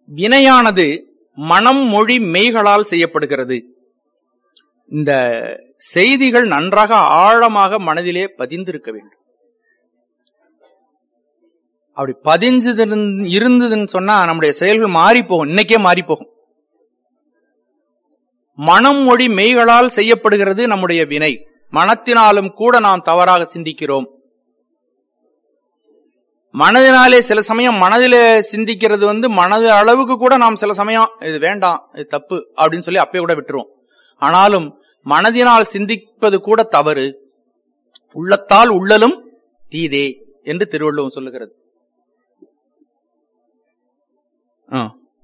வினையானது மனம் மொழி மெய்களால் செய்யப்படுகிறது இந்த செய்திகள் நன்றாக ஆழமாக மனதிலே பதிந்திருக்க வேண்டும் அப்படி பதிஞ்சது இருந்ததுன்னு சொன்னா நம்முடைய செயல்கள் மாறி போகும் இன்னைக்கே மாறி போகும் மனம் மொழி மெய்களால் செய்யப்படுகிறது நம்முடைய வினை மனத்தினாலும் கூட நாம் தவறாக சிந்திக்கிறோம் மனதினாலே சில சமயம் மனதிலே சிந்திக்கிறது வந்து மனது அளவுக்கு கூட நாம் சில சமயம் இது வேண்டாம் இது தப்பு அப்படின்னு சொல்லி அப்பயே கூட விட்டுருவோம் ஆனாலும் மனதினால் சிந்திப்பது கூட தவறு உள்ளத்தால் உள்ளலும் தீதே என்று திருவள்ளுவம் சொல்லுகிறது ஆ.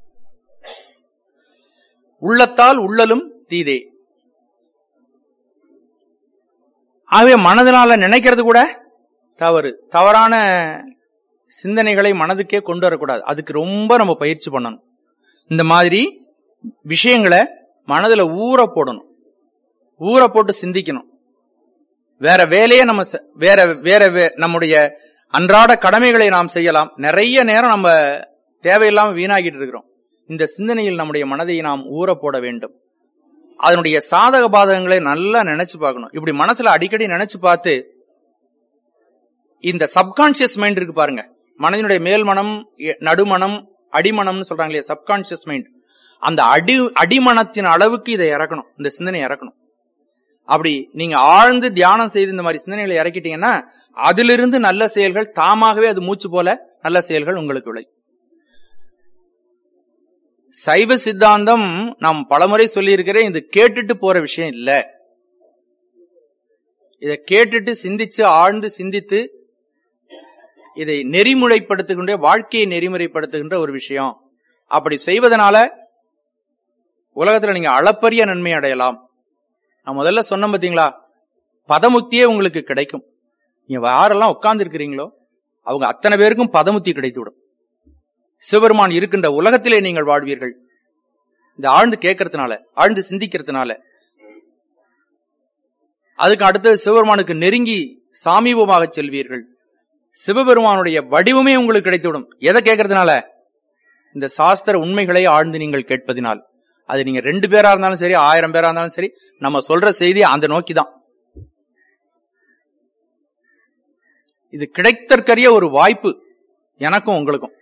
உள்ளத்தால் உள்ளலும் தீதே ஆகவே மனதினால நினைக்கிறது கூட தவறு தவறான சிந்தனைகளை மனதுக்கே கொண்டு வரக்கூடாது அதுக்கு ரொம்ப நம்ம பயிற்சி பண்ணணும் இந்த மாதிரி விஷயங்களை மனதுல ஊற போடணும் ஊற போட்டு சிந்திக்கணும் வேற வேலையே நம்ம செ- வேற வேற வே- நம்முடைய அன்றாட கடமைகளை நாம் செய்யலாம் நிறைய நேரம் நம்ம தேவையில்லாம வீணாகிட்டு இருக்கிறோம் இந்த சிந்தனையில் நம்முடைய மனதை நாம் ஊற போட வேண்டும் அதனுடைய சாதக பாதகங்களை நல்லா நினைச்சு பார்க்கணும் இப்படி மனசுல அடிக்கடி நினைச்சு பார்த்து இந்த சப்கான்சியஸ் மைண்ட் இருக்கு பாருங்க மனதினுடைய மேல் மனம் எ- நடுமனம் அடிமனம்னு சொல்றாங்களே சப்கான்சியஸ் மைண்ட் அந்த அடி அடிமனத்தின் அளவுக்கு இதை இறக்கணும் இந்த சிந்தனை இறக்கணும் அப்படி நீங்க ஆழ்ந்து தியானம் செய்து இந்த மாதிரி சிந்தனைகளை இறக்கிட்டீங்கன்னா அதிலிருந்து நல்ல செயல்கள் தாமாகவே அது மூச்சு போல நல்ல செயல்கள் உங்களுக்கு விளை சைவ சித்தாந்தம் நாம் பலமுறை சொல்லி இருக்கிறேன் இது கேட்டுட்டு போற விஷயம் இல்ல இதை கேட்டுட்டு சிந்திச்சு ஆழ்ந்து சிந்தித்து இதை நெறிமுறைப்படுத்துகின்ற வாழ்க்கையை நெறிமுறைப்படுத்துகின்ற ஒரு விஷயம் அப்படி செய்வதனால உலகத்துல நீங்க அளப்பரிய நன்மை அடையலாம் நான் முதல்ல சொன்ன பாத்தீங்களா பதமுத்தியே உங்களுக்கு கிடைக்கும் நீங்க யாரெல்லாம் உட்கார்ந்து இருக்கிறீங்களோ அவங்க அத்தனை பேருக்கும் பதமுத்தி கிடைத்துவிடும் சிவபெருமான் இருக்கின்ற உலகத்திலே நீங்கள் வாழ்வீர்கள் இந்த ஆழ்ந்து கேட்கறதுனால ஆழ்ந்து சிந்திக்கிறதுனால அதுக்கு அடுத்து சிவபெருமானுக்கு நெருங்கி சாமீபமாக செல்வீர்கள் சிவபெருமானுடைய வடிவமே உங்களுக்கு கிடைத்துவிடும் எதை கேட்கறதுனால இந்த சாஸ்திர உண்மைகளை ஆழ்ந்து நீங்கள் கேட்பதினால் அது நீங்க ரெண்டு பேரா இருந்தாலும் சரி ஆயிரம் பேரா இருந்தாலும் சரி நம்ம சொல்ற செய்தி அந்த நோக்கிதான் இது கிடைத்தற்கரிய ஒரு வாய்ப்பு எனக்கும் உங்களுக்கும்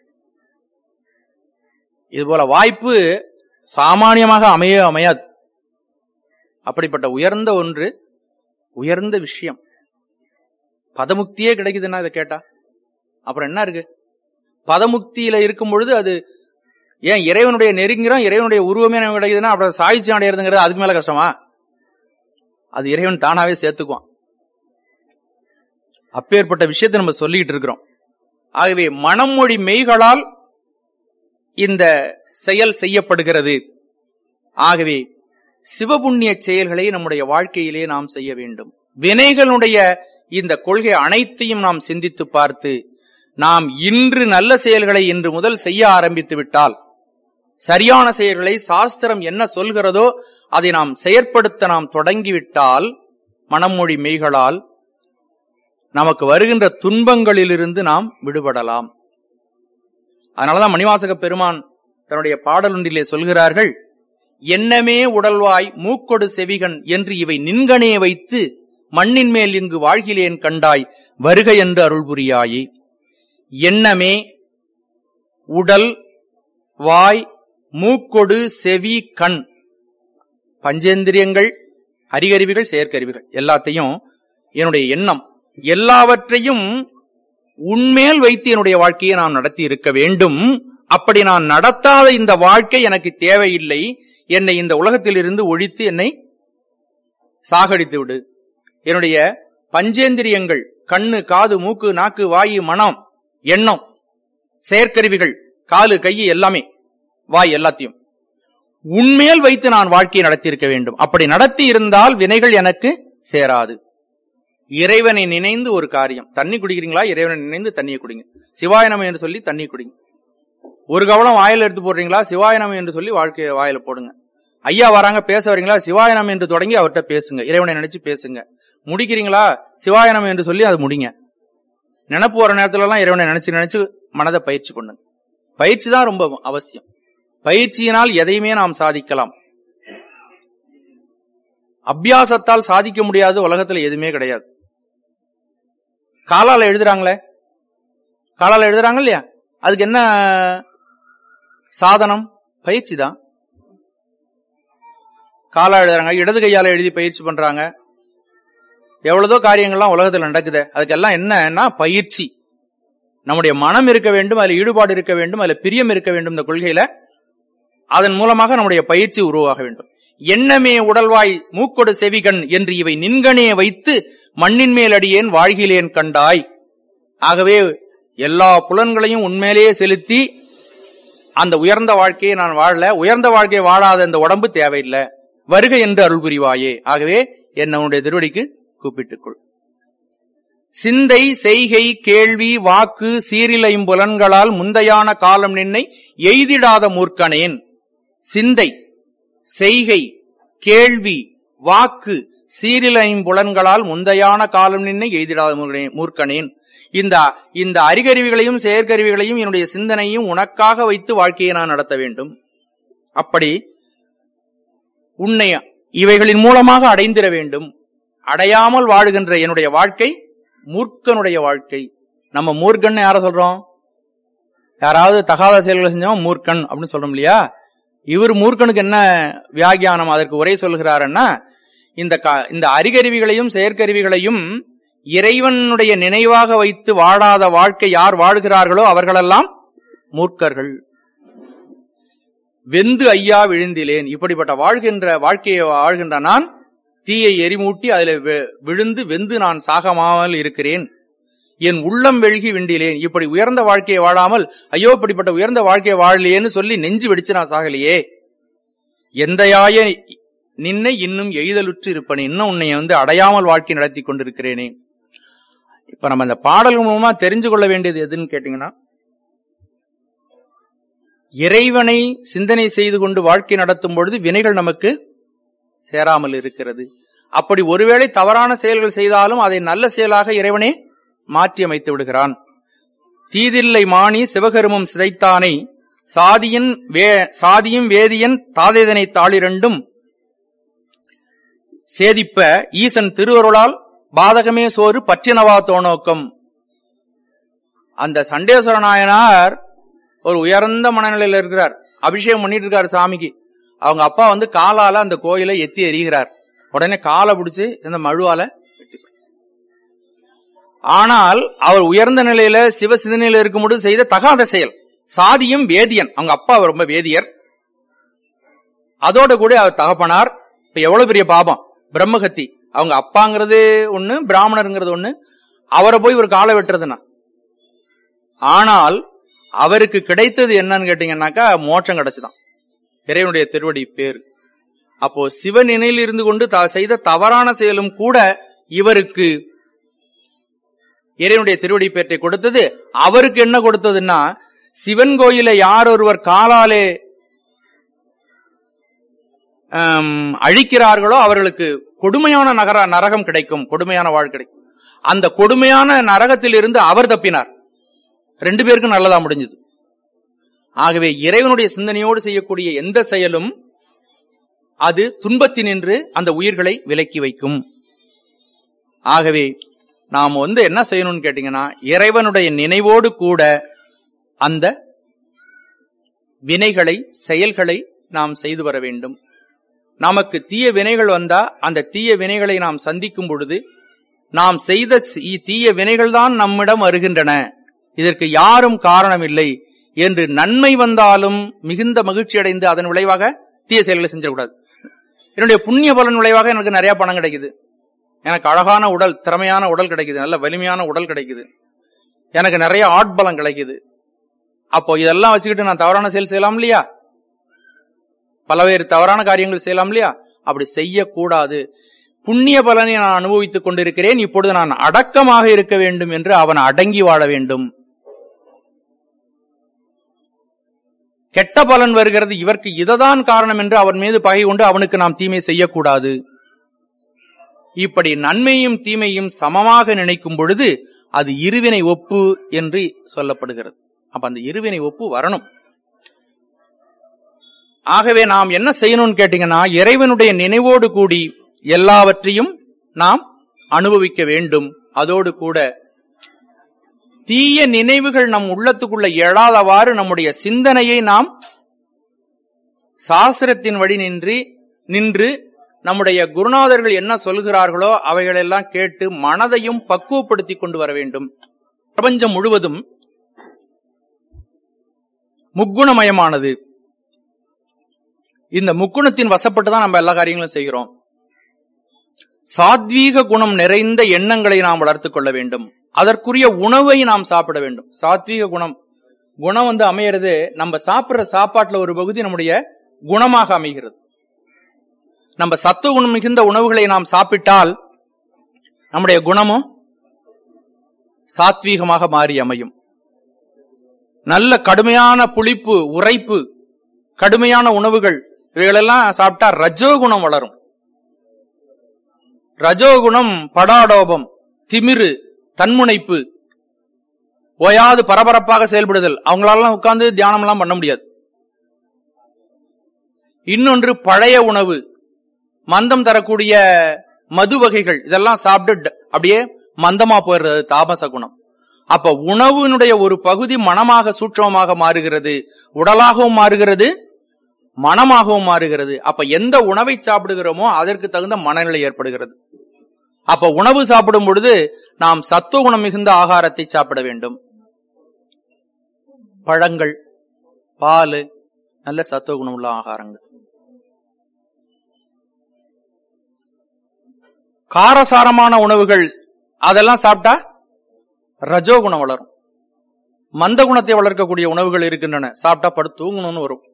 இது போல வாய்ப்பு சாமானியமாக அமைய அமையாது அப்படிப்பட்ட உயர்ந்த ஒன்று உயர்ந்த விஷயம் பதமுக்தியே கிடைக்குதுன்னா இதை கேட்டா அப்புறம் என்ன இருக்கு பதமுக்தியில இருக்கும் பொழுது அது ஏன் இறைவனுடைய நெருங்கிறோம் இறைவனுடைய உருவமே நமக்கு கிடைக்குதுன்னா அப்புறம் சாய்ச்சி அடையிறதுங்கிறது அதுக்கு மேல கஷ்டமா அது இறைவன் தானாவே சேர்த்துக்குவான் அப்பேற்பட்ட விஷயத்தை நம்ம சொல்லிட்டு இருக்கிறோம் ஆகவே மனம் மொழி மெய்களால் இந்த செயல் செய்யப்படுகிறது ஆகவே சிவபுண்ணிய செயல்களை நம்முடைய வாழ்க்கையிலே நாம் செய்ய வேண்டும் வினைகளுடைய இந்த கொள்கை அனைத்தையும் நாம் சிந்தித்து பார்த்து நாம் இன்று நல்ல செயல்களை இன்று முதல் செய்ய ஆரம்பித்து விட்டால் சரியான செயல்களை சாஸ்திரம் என்ன சொல்கிறதோ அதை நாம் செயற்படுத்த நாம் தொடங்கிவிட்டால் மனமொழி மெய்களால் நமக்கு வருகின்ற துன்பங்களிலிருந்து நாம் விடுபடலாம் அதனாலதான் மணிவாசக பெருமான் தன்னுடைய பாடல் ஒன்றிலே சொல்கிறார்கள் எண்ணமே உடல்வாய் மூக்கொடு செவிகன் என்று இவை நின்கனே வைத்து மண்ணின் மேல் இங்கு வாழ்கிலேன் கண்டாய் வருக என்று அருள் புரியாயே எண்ணமே உடல் வாய் மூக்கொடு செவி கண் பஞ்சேந்திரியங்கள் அறிகருவிகள் செயற்கருவிகள் எல்லாத்தையும் என்னுடைய எண்ணம் எல்லாவற்றையும் உன்மேல் வைத்து என்னுடைய வாழ்க்கையை நான் நடத்தி இருக்க வேண்டும் அப்படி நான் நடத்தாத இந்த வாழ்க்கை எனக்கு தேவையில்லை என்னை இந்த உலகத்தில் இருந்து ஒழித்து என்னை சாகடித்து விடு என்னுடைய பஞ்சேந்திரியங்கள் கண்ணு காது மூக்கு நாக்கு வாயு மனம் எண்ணம் செயற்கருவிகள் காலு கை எல்லாமே வாய் எல்லாத்தையும் உன்மேல் வைத்து நான் வாழ்க்கையை நடத்தியிருக்க வேண்டும் அப்படி நடத்தி இருந்தால் வினைகள் எனக்கு சேராது இறைவனை நினைந்து ஒரு காரியம் தண்ணி குடிக்கிறீங்களா இறைவனை நினைந்து தண்ணியை குடிங்க சிவாயனம் என்று சொல்லி தண்ணி குடிங்க ஒரு கவலம் வாயில எடுத்து போடுறீங்களா சிவாயனம் என்று சொல்லி வாழ்க்கைய வாயில போடுங்க ஐயா வராங்க பேச வரீங்களா சிவாயனம் என்று தொடங்கி அவர்கிட்ட பேசுங்க இறைவனை நினைச்சு பேசுங்க முடிக்கிறீங்களா சிவாயனம் என்று சொல்லி அது முடிங்க நினப்பு வர நேரத்துல எல்லாம் இறைவனை நினைச்சு நினைச்சு மனதை பயிற்சி பண்ணுங்க பயிற்சி தான் ரொம்ப அவசியம் பயிற்சியினால் எதையுமே நாம் சாதிக்கலாம் அபியாசத்தால் சாதிக்க முடியாத உலகத்துல எதுவுமே கிடையாது காலால எழுதுறாங்களே காலால எழுதுறாங்க இல்லையா அதுக்கு என்ன சாதனம் பயிற்சி தான் காலா எழுதுறாங்க இடது கையால எழுதி பயிற்சி பண்றாங்க எவ்வளவோ காரியங்கள்லாம் உலகத்துல நடக்குது அதுக்கெல்லாம் என்னன்னா பயிற்சி நம்முடைய மனம் இருக்க வேண்டும் அதுல ஈடுபாடு இருக்க வேண்டும் அதுல பிரியம் இருக்க வேண்டும் இந்த கொள்கையில அதன் மூலமாக நம்முடைய பயிற்சி உருவாக வேண்டும் எண்ணமே உடல்வாய் மூக்கொடு செவிகண் என்று இவை நின்கனே வைத்து மண்ணின் மேல் அடியேன் வாழ்கிலேன் கண்டாய் ஆகவே எல்லா புலன்களையும் உண்மையிலேயே செலுத்தி அந்த உயர்ந்த வாழ்க்கையை நான் வாழல உயர்ந்த வாழ்க்கையை வாழாத இந்த உடம்பு தேவையில்லை வருக என்று அருள் புரிவாயே ஆகவே என்ன உன்னுடைய திருவடிக்கு கூப்பிட்டுக்கொள் சிந்தை செய்கை கேள்வி வாக்கு சீரிலையும் புலன்களால் முந்தையான காலம் நின்னை எய்திடாத மூர்க்கனேன் சிந்தை செய்கை கேள்வி வாக்கு சீரிலையும் புலன்களால் முந்தையான காலம் நின்னை எய்திடாத மூர்க்கனே- மூர்க்கனேன் இந்த இந்த அறிகருவிகளையும் செயற்கருவிகளையும் என்னுடைய சிந்தனையும் உனக்காக வைத்து வாழ்க்கையை நான் நடத்த வேண்டும் அப்படி உன்னை இவைகளின் மூலமாக அடைந்திட வேண்டும் அடையாமல் வாழுகின்ற என்னுடைய வாழ்க்கை மூர்க்கனுடைய வாழ்க்கை நம்ம மூர்க்கன் யார சொல்றோம் யாராவது தகாத செயல்களை செஞ்சோம் மூர்க்கன் அப்படின்னு சொல்றோம் இல்லையா இவர் மூர்க்கனுக்கு என்ன வியாகியானம் அதற்கு உரை சொல்கிறாருன்னா இந்த க- இந்த அறிகருவிகளையும் செயற்கருவிகளையும் இறைவனுடைய நினைவாக வைத்து வாழாத வாழ்க்கை யார் வாழ்கிறார்களோ அவர்களெல்லாம் மூர்க்கர்கள் வெந்து ஐயா விழுந்திலேன் இப்படிப்பட்ட வாழ்கின்ற வாழ்க்கையை வாழ்கின்ற நான் தீயை எரிமூட்டி அதில் வி- விழுந்து வெந்து நான் சாகமாமல் இருக்கிறேன் என் உள்ளம் வெள்கி விண்டிலேன் இப்படி உயர்ந்த வாழ்க்கையை வாழாமல் ஐயோ இப்படிப்பட்ட உயர்ந்த வாழ்க்கையை வாழலையேன்னு சொல்லி நெஞ்சு வெடிச்சு நான் சாகலையே எந்தையாய நின்னை இன்னும் எய்தலுற்று இருப்பனே இன்னும் உன்னை வந்து அடையாமல் வாழ்க்கை நடத்தி கொண்டிருக்கிறேனே இப்ப நம்ம இந்த பாடல் மூலமா தெரிஞ்சு கொள்ள வேண்டியது எதுன்னு கேட்டீங்கன்னா இறைவனை சிந்தனை செய்து கொண்டு வாழ்க்கை நடத்தும் பொழுது வினைகள் நமக்கு சேராமல் இருக்கிறது அப்படி ஒருவேளை தவறான செயல்கள் செய்தாலும் அதை நல்ல செயலாக இறைவனே மாற்றி அமைத்து விடுகிறான் தீதில்லை மாணி சிவகருமம் சிதைத்தானை சாதியின் வே சாதியும் வேதியன் தாதைதனை தாளிரண்டும் சேதிப்ப ஈசன் திருவருளால் பாதகமே சோறு பற்றினவா தோணோக்கம் அந்த சண்டேஸ்வர நாயனார் ஒரு உயர்ந்த மனநிலையில இருக்கிறார் அபிஷேகம் பண்ணிட்டு இருக்காரு சாமிக்கு அவங்க அப்பா வந்து காலால அந்த கோயிலை எத்தி எறிகிறார் உடனே காலை பிடிச்சு இந்த மழுவால வெட்டிப்பார். ஆனால் அவர் உயர்ந்த நிலையில சிவ சிந்தனையில இருக்கும்போது செய்த தகாத செயல் சாதியும் வேதியன் அவங்க அப்பா ரொம்ப வேதியர் அதோட கூட அவர் தகப்பனார் இப்ப எவ்வளவு பெரிய பாபம் பிரம்மகத்தி அவங்க அப்பாங்கிறது ஒண்ணு பிராமணருங்கிறது ஒண்ணு அவரை போய் ஒரு காலை வெட்டுறதுன்னா ஆனால் அவருக்கு கிடைத்தது என்னன்னு கேட்டீங்கன்னாக்கா மோட்சம் கிடைச்சுதான் இறைவனுடைய திருவடி பேர் அப்போ சிவநினையில் இருந்து கொண்டு தா செய்த தவறான செயலும் கூட இவருக்கு இறைவனுடைய திருவடி பேற்றை கொடுத்தது அவருக்கு என்ன கொடுத்ததுன்னா சிவன் கோயில யார் ஒருவர் காலாலே ஆம், அழிக்கிறார்களோ அவர்களுக்கு கொடுமையான நகர நரகம் கிடைக்கும் கொடுமையான வாழ் கிடைக்கும் அந்த கொடுமையான நரகத்தில் இருந்து அவர் தப்பினார் ரெண்டு பேருக்கும் நல்லதா முடிஞ்சது ஆகவே இறைவனுடைய சிந்தனையோடு செய்யக்கூடிய எந்த செயலும் அது துன்பத்தினின்று அந்த உயிர்களை விலக்கி வைக்கும் ஆகவே நாம் வந்து என்ன செய்யணும்னு கேட்டீங்கன்னா இறைவனுடைய நினைவோடு கூட அந்த வினைகளை செயல்களை நாம் செய்து வர வேண்டும் நமக்கு தீய வினைகள் வந்தா அந்த தீய வினைகளை நாம் சந்திக்கும் பொழுது நாம் செய்த சி- தீய வினைகள் தான் நம்மிடம் வருகின்றன இதற்கு யாரும் காரணம் இல்லை என்று நன்மை வந்தாலும் மிகுந்த மகிழ்ச்சி அடைந்து அதன் விளைவாக தீய செயல்களை செஞ்சிடக்கூடாது என்னுடைய புண்ணிய பலன் விளைவாக எனக்கு நிறைய பணம் கிடைக்குது எனக்கு அழகான உடல் திறமையான உடல் கிடைக்குது நல்ல வலிமையான உடல் கிடைக்குது எனக்கு நிறைய ஆட்பலம் கிடைக்குது அப்போ இதெல்லாம் வச்சுக்கிட்டு நான் தவறான செயல் செய்யலாம் இல்லையா பலவேறு தவறான காரியங்கள் செய்யலாம் இல்லையா அப்படி செய்யக்கூடாது புண்ணிய பலனை நான் அனுபவித்துக் கொண்டிருக்கிறேன் இப்பொழுது நான் அடக்கமாக இருக்க வேண்டும் என்று அவன் அடங்கி வாழ வேண்டும் கெட்ட பலன் வருகிறது இவருக்கு இததான் காரணம் என்று அவன் மீது பகை கொண்டு அவனுக்கு நாம் தீமை செய்யக்கூடாது இப்படி நன்மையும் தீமையும் சமமாக நினைக்கும் பொழுது அது இருவினை ஒப்பு என்று சொல்லப்படுகிறது அப்ப அந்த இருவினை ஒப்பு வரணும் ஆகவே நாம் என்ன செய்யணும்னு கேட்டீங்கன்னா இறைவனுடைய நினைவோடு கூடி எல்லாவற்றையும் நாம் அனுபவிக்க வேண்டும் அதோடு கூட தீய நினைவுகள் நம் உள்ளத்துக்குள்ள எழாதவாறு நம்முடைய சிந்தனையை நாம் சாஸ்திரத்தின் வழி நின்று நின்று நம்முடைய குருநாதர்கள் என்ன சொல்கிறார்களோ அவைகளெல்லாம் கேட்டு மனதையும் பக்குவப்படுத்திக் கொண்டு வர வேண்டும் பிரபஞ்சம் முழுவதும் முக்குணமயமானது இந்த முக்குணத்தின் வசப்பட்டு தான் நம்ம எல்லா காரியங்களும் செய்கிறோம் சாத்வீக குணம் நிறைந்த எண்ணங்களை நாம் வளர்த்துக் கொள்ள வேண்டும் அதற்குரிய உணவை நாம் சாப்பிட வேண்டும் சாத்வீக குணம் குணம் வந்து அமையிறது நம்ம சாப்பிடுற சாப்பாட்டுல ஒரு பகுதி நம்முடைய குணமாக அமைகிறது நம்ம சத்துவ குணம் மிகுந்த உணவுகளை நாம் சாப்பிட்டால் நம்முடைய குணமும் சாத்வீகமாக மாறி அமையும் நல்ல கடுமையான புளிப்பு உரைப்பு கடுமையான உணவுகள் இவைகளெல்லாம் சாப்பிட்டா ரஜோகுணம் வளரும் ரஜோகுணம் படாடோபம் திமிரு தன்முனைப்பு ஓயாது பரபரப்பாக செயல்படுதல் அவங்களால உட்கார்ந்து தியானம் எல்லாம் பண்ண முடியாது இன்னொன்று பழைய உணவு மந்தம் தரக்கூடிய மது வகைகள் இதெல்லாம் சாப்பிட்டு அப்படியே மந்தமா போயிடுறது தாமச குணம் அப்ப உணவினுடைய ஒரு பகுதி மனமாக சூட்சமமாக மாறுகிறது உடலாகவும் மாறுகிறது மனமாகவும் மாறுகிறது அப்ப எந்த உணவை சாப்பிடுகிறோமோ அதற்கு தகுந்த மனநிலை ஏற்படுகிறது அப்ப உணவு சாப்பிடும் பொழுது நாம் சத்துவ குணம் மிகுந்த ஆகாரத்தை சாப்பிட வேண்டும் பழங்கள் பால் நல்ல சத்துவ குணம் உள்ள ஆகாரங்கள் காரசாரமான உணவுகள் அதெல்லாம் சாப்பிட்டா ரஜோ குணம் வளரும் மந்த குணத்தை வளர்க்கக்கூடிய உணவுகள் இருக்கின்றன சாப்பிட்டா படுத்து தூங்கணும்னு வரும்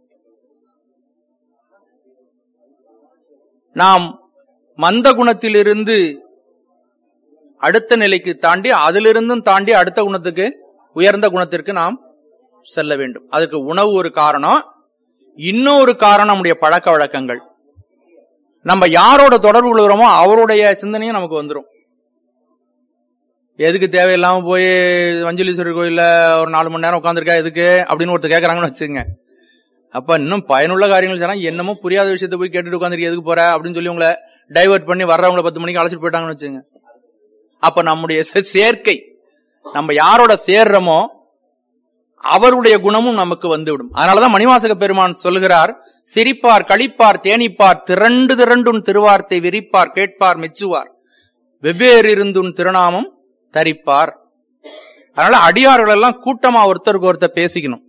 நாம் மந்த குணத்திலிருந்து அடுத்த நிலைக்கு தாண்டி அதிலிருந்தும் தாண்டி அடுத்த குணத்துக்கு உயர்ந்த குணத்திற்கு நாம் செல்ல வேண்டும் அதுக்கு உணவு ஒரு காரணம் இன்னொரு காரணம் நம்முடைய பழக்க வழக்கங்கள் நம்ம யாரோட தொடர்பு கொள்கிறோமோ அவருடைய சிந்தனையும் நமக்கு வந்துடும் எதுக்கு தேவையில்லாம போய் வஞ்சலீஸ்வரர் கோயில்ல ஒரு நாலு மணி நேரம் உட்காந்துருக்கா எதுக்கு அப்படின்னு ஒருத்தர் கேக்குறாங்கன்னு வச்சுங்க அப்ப இன்னும் பயனுள்ள காரியங்கள் சொன்னா என்னமோ புரியாத விஷயத்த போய் கேட்டுட்டு உட்காந்துருக்கு எதுக்கு போற அப்படின்னு சொல்லி உங்களை டைவர்ட் பண்ணி வர்றவங்கள பத்து மணிக்கு அழைச்சிட்டு போயிட்டாங்கன்னு வச்சுங்க அப்ப நம்முடைய சே- சேர்க்கை நம்ம யாரோட சேர்றோமோ அவருடைய குணமும் நமக்கு வந்துவிடும் அதனாலதான் மணிவாசக பெருமான் சொல்லுகிறார் சிரிப்பார் களிப்பார் தேனிப்பார் திரண்டு திரண்டுன் திருவார்த்தை விரிப்பார் கேட்பார் மெச்சுவார் வெவ்வேறு இருந்துன் திருநாமம் தரிப்பார் அதனால அடியார்கள் எல்லாம் கூட்டமா ஒருத்தருக்கு ஒருத்தர் பேசிக்கணும்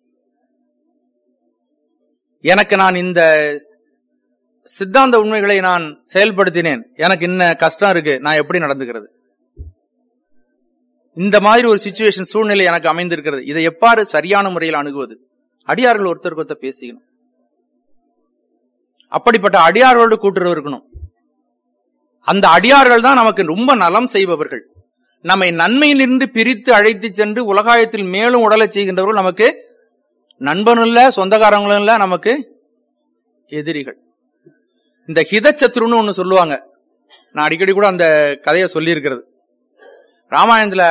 எனக்கு நான் இந்த சித்தாந்த உண்மைகளை நான் செயல்படுத்தினேன் எனக்கு இன்ன கஷ்டம் இருக்கு நான் எப்படி நடந்துக்கிறது இந்த மாதிரி ஒரு சுச்சுவேஷன் சூழ்நிலை எனக்கு அமைந்திருக்கிறது இதை எவ்வாறு சரியான முறையில் அணுகுவது அடியார்கள் ஒருத்தருக்கு ஒருத்தர் பேசிக்கணும் அப்படிப்பட்ட அடியார்களோடு கூட்டுறவு இருக்கணும் அந்த அடியார்கள் தான் நமக்கு ரொம்ப நலம் செய்பவர்கள் நம்மை நன்மையிலிருந்து பிரித்து அழைத்து சென்று உலகாயத்தில் மேலும் உடலச் செய்கின்றவர்கள் நமக்கு நண்பனும் இல்ல சொந்தக்காரங்களும் இல்ல நமக்கு எதிரிகள் இந்த ஹிதச்சத்ருன்னு ஒண்ணு சொல்லுவாங்க நான் அடிக்கடி கூட அந்த கதையை சொல்லி இருக்கிறது ராமாயணத்துல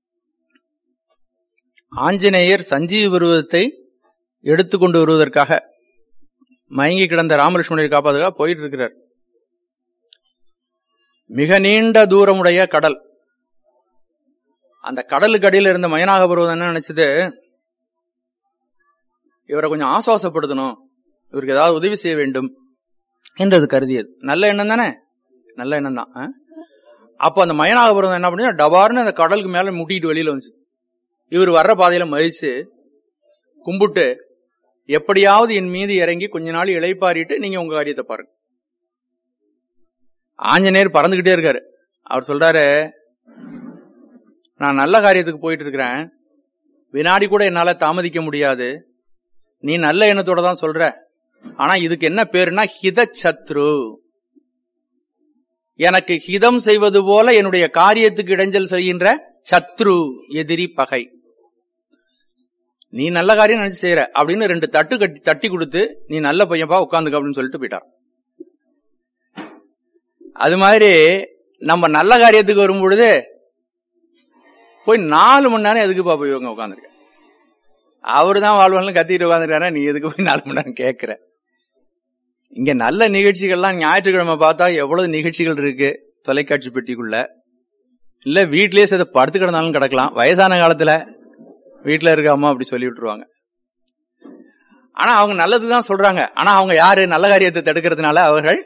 ஆஞ்சநேயர் சஞ்சீவி பருவத்தை எடுத்துக்கொண்டு வருவதற்காக மயங்கி கிடந்த ராமலட்சுமணரை காப்பாதுக்காக போயிட்டு இருக்கிறார் மிக நீண்ட தூரமுடைய கடல் அந்த கடலுக்கு அடியில் இருந்த மயனாக பருவம் என்ன நினைச்சது இவரை கொஞ்சம் ஆசுவாசப்படுத்தணும் இவருக்கு ஏதாவது உதவி செய்ய வேண்டும் என்று அது கருதியது நல்ல எண்ணம் தானே நல்ல எண்ணம் தான் ஆ? அப்போ அந்த மயனாகபுரம் என்ன பண்ணி டபார்னு அந்த கடலுக்கு மேல முட்டிட்டு வெளியில வந்துச்சு இவர் வர்ற பாதையில மதிச்சு கும்பிட்டு எப்படியாவது என் மீது இறங்கி கொஞ்ச நாள் இளைப்பாரிட்டு நீங்க உங்க காரியத்தை பாருங்க ஆஞ்சநேயர் பறந்துகிட்டே இருக்காரு அவர் சொல்றாரு நான் நல்ல காரியத்துக்கு போயிட்டு இருக்கிறேன் வினாடி கூட என்னால தாமதிக்க முடியாது நீ நல்ல எண்ணத்தோட தான் சொல்ற ஆனா இதுக்கு என்ன பேருனா ஹிதச்சத்ரு எனக்கு ஹிதம் செய்வது போல என்னுடைய காரியத்துக்கு இடைஞ்சல் செய்கின்ற சத்ரு எதிரி பகை நீ நல்ல காரியம் நினைச்சு செய்யற அப்படின்னு ரெண்டு தட்டு கட்டி தட்டி கொடுத்து நீ நல்ல பையன்பா உட்காந்துக்க அப்படின்னு சொல்லிட்டு போயிட்டார் அது மாதிரி நம்ம நல்ல காரியத்துக்கு வரும் பொழுது போய் நாலு மணி நேரம் எதுக்குப்பா போய் இவங்க உட்காந்துருக்க அவரு தான் வாழ்வாங்க கத்திட்டு உட்காந்துருக்காரு நீ எதுக்கு போய் நாலு மணி நேரம் கேட்கிற இங்க நல்ல நிகழ்ச்சிகள்லாம் ஞாயிற்றுக்கிழமை பார்த்தா எவ்வளவு நிகழ்ச்சிகள் இருக்கு தொலைக்காட்சி பெட்டிக்குள்ள இல்ல வீட்லயே சேர்த்து படுத்து கிடந்தாலும் கிடக்கலாம் வயசான காலத்துல வீட்டுல இருக்க அம்மா அப்படி சொல்லி விட்டுருவாங்க ஆனா அவங்க நல்லதுதான் சொல்றாங்க ஆனா அவங்க யாரு நல்ல காரியத்தை தடுக்கிறதுனால அவர்கள்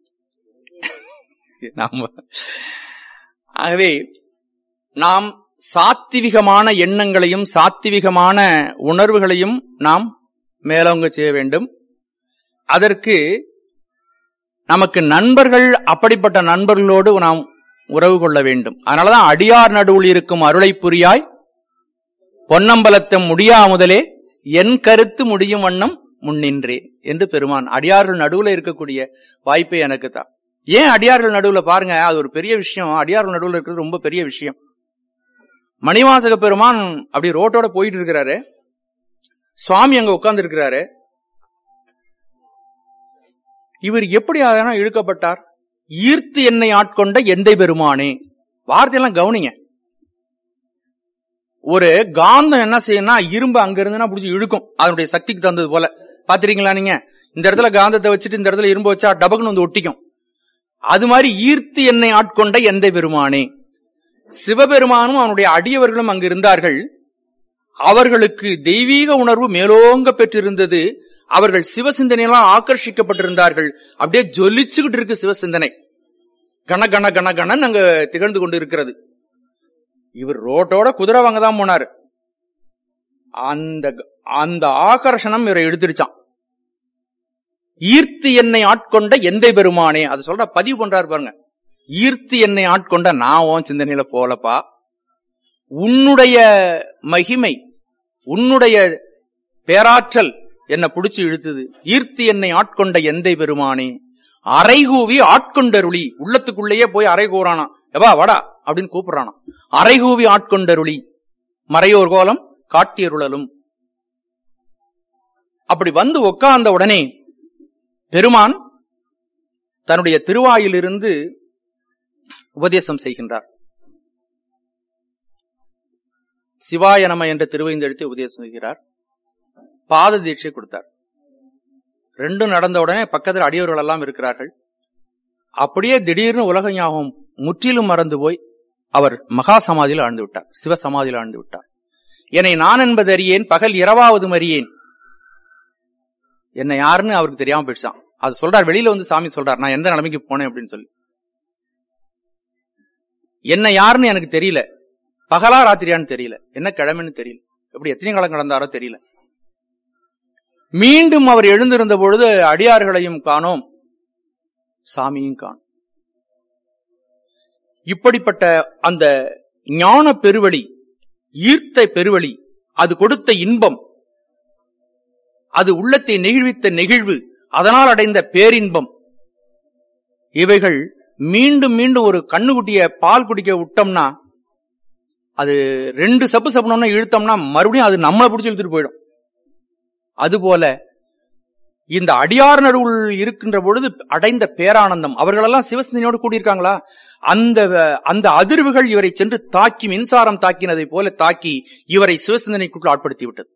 நாம ஆகவே நாம் சாத்திவிகமான எண்ணங்களையும் சாத்திவிகமான உணர்வுகளையும் நாம் மேலோங்க செய்ய வேண்டும் அதற்கு நமக்கு நண்பர்கள் அப்படிப்பட்ட நண்பர்களோடு நாம் உறவு கொள்ள வேண்டும் அதனாலதான் அடியார் நடுவில் இருக்கும் அருளை புரியாய் பொன்னம்பலத்தம் முடியா முதலே என் கருத்து முடியும் வண்ணம் முன்னின்றே என்று பெருமான் அடியார்கள் நடுவுல இருக்கக்கூடிய வாய்ப்பே எனக்கு தான் ஏன் அடியார்கள் நடுவுல பாருங்க அது ஒரு பெரிய விஷயம் அடியார்கள் நடுவுல இருக்கிறது ரொம்ப பெரிய விஷயம் மணிவாசக பெருமான் அப்படி ரோட்டோட போயிட்டு இருக்கிறாரு சுவாமி அங்க உட்கார்ந்து இருக்கிறாரு இவர் எப்படி அதெல்லாம் இழுக்கப்பட்டார் ஈர்த்து என்னை ஆட்கொண்ட எந்தை பெருமானே வார்த்தையெல்லாம் கவனிங்க ஒரு காந்தம் என்ன செய்யும்னா இரும்பு அங்க இருந்துன்னா பிடிச்சி இழுக்கும் அதனுடைய சக்திக்கு தந்தது போல பாத்திரீங்களா நீங்க இந்த இடத்துல காந்தத்தை வச்சுட்டு இந்த இடத்துல இரும்பு வச்சா டபக்குன்னு வந்து ஒட்டிக்கும் அது மாதிரி ஈர்த்து என்னை ஆட்கொண்ட எந்தை பெருமானே சிவபெருமானும் அவனுடைய அடியவர்களும் அங்கு இருந்தார்கள் அவர்களுக்கு தெய்வீக உணர்வு மேலோங்க பெற்றிருந்தது அவர்கள் சிவசிந்தனையெல்லாம் ஆக்கர்ஷிக்கப்பட்டிருந்தார்கள் அப்படியே ஜொலிச்சுக்கிட்டு இருக்கு சிவசிந்தனை கன கன கன கணன் அங்க திகழ்ந்து கொண்டு இருக்கிறது இவர் ரோட்டோட குதிரை வாங்க தான் போனாரு அந்த அந்த ஆகர்ஷணம் இவரை எடுத்துருச்சான் ஈர்த்து என்னை ஆட்கொண்ட எந்தை பெருமானே அது சொல்ற பதிவு பண்றாரு பாருங்க ஈர்த்து என்னை ஆட்கொண்ட நான் உன் சிந்தனையில போலப்பா உன்னுடைய மகிமை உன்னுடைய பேராற்றல் என்னை புடிச்சு இழுத்துது ஈர்த்து என்னை ஆட்கொண்ட எந்தை பெருமானே அரைகூவி ஆட்கொண்டருளி உள்ளத்துக்குள்ளேயே போய் அரை கூறானா எவா வாடா அப்படின்னு கூப்பிடுறானா அரைகூவி ஆட்கொண்டருளி மறையோர் கோலம் காட்டியருளலும் அப்படி வந்து உட்கார்ந்த உடனே பெருமான் தன்னுடைய திருவாயிலிருந்து உபதேசம் செய்கின்றார் சிவாய நம என்ற திருவைந்தெழுத்தை உபதேசம் செய்கிறார் பாத தீட்சை கொடுத்தார் ரெண்டும் நடந்த உடனே பக்கத்தில் அடியவர்கள் எல்லாம் இருக்கிறார்கள் அப்படியே திடீர்னு உலக ஞாபகம் முற்றிலும் மறந்து போய் அவர் மகா சமாதியில் ஆழ்ந்து விட்டார் சிவ சமாதியில் ஆழ்ந்து விட்டார் என்னை நான் என்பது அறியேன் பகல் இரவாவது அறியேன் என்ன யாருன்னு அவருக்கு தெரியாம போயிடுச்சான் அது சொல்றார் வெளியில வந்து சாமி சொல்றார் நான் எந்த நிலைமைக்கு போனேன் அப்படின்னு சொல்லி என்ன யாருன்னு எனக்கு தெரியல பகலா ராத்திரியான்னு தெரியல என்ன கிழமைன்னு தெரியல எப்படி எத்தனை காலம் கடந்தாரோ தெரியல மீண்டும் அவர் எழுந்திருந்த பொழுது அடியார்களையும் காணோம் சாமியும் காணும் இப்படிப்பட்ட அந்த ஞான பெருவழி ஈர்த்த பெருவழி அது கொடுத்த இன்பம் அது உள்ளத்தை நெகிழ்வித்த நெகிழ்வு அதனால் அடைந்த பேரின்பம் இவைகள் மீண்டும் மீண்டும் ஒரு கண்ணுக்குட்டிய பால் குடிக்க விட்டோம்னா அது ரெண்டு சப்பு சப்புனோம்னா இழுத்தோம்னா மறுபடியும் அது நம்மளை பிடிச்சி இழுத்துட்டு போயிடும் அதுபோல இந்த அடியார் நடுவுள் இருக்கின்ற பொழுது அடைந்த பேரானந்தம் அவர்களெல்லாம் சிவசிந்தனையோடு கூடியிருக்காங்களா அந்த அந்த அதிர்வுகள் இவரை சென்று தாக்கி மின்சாரம் தாக்கினதை போல தாக்கி இவரை சிவசிந்தனைக்குள் ஆட்படுத்தி விட்டது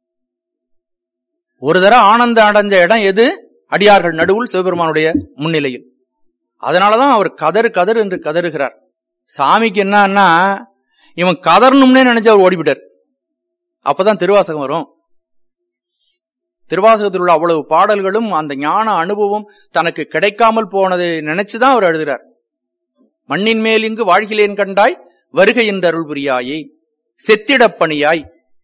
ஒரு தர ஆனந்த அடைஞ்ச இடம் எது அடியார்கள் நடுவுள் சிவபெருமானுடைய முன்னிலையில் அதனாலதான் அவர் கதறு கதறு என்று கதறுகிறார் சாமிக்கு என்னன்னா இவன் கதறணும்னே நினைச்சு அவர் ஓடிவிட்டார் அப்பதான் திருவாசகம் வரும் திருவாசகத்தில் உள்ள அவ்வளவு பாடல்களும் அந்த ஞான அனுபவம் தனக்கு கிடைக்காமல் போனதை நினைச்சுதான் அவர் எழுதுகிறார் மண்ணின் மேல் இங்கு வாழ்கிலேன் கண்டாய் வருகை என்று அருள் புரியாயே செத்திடப்பணியாய்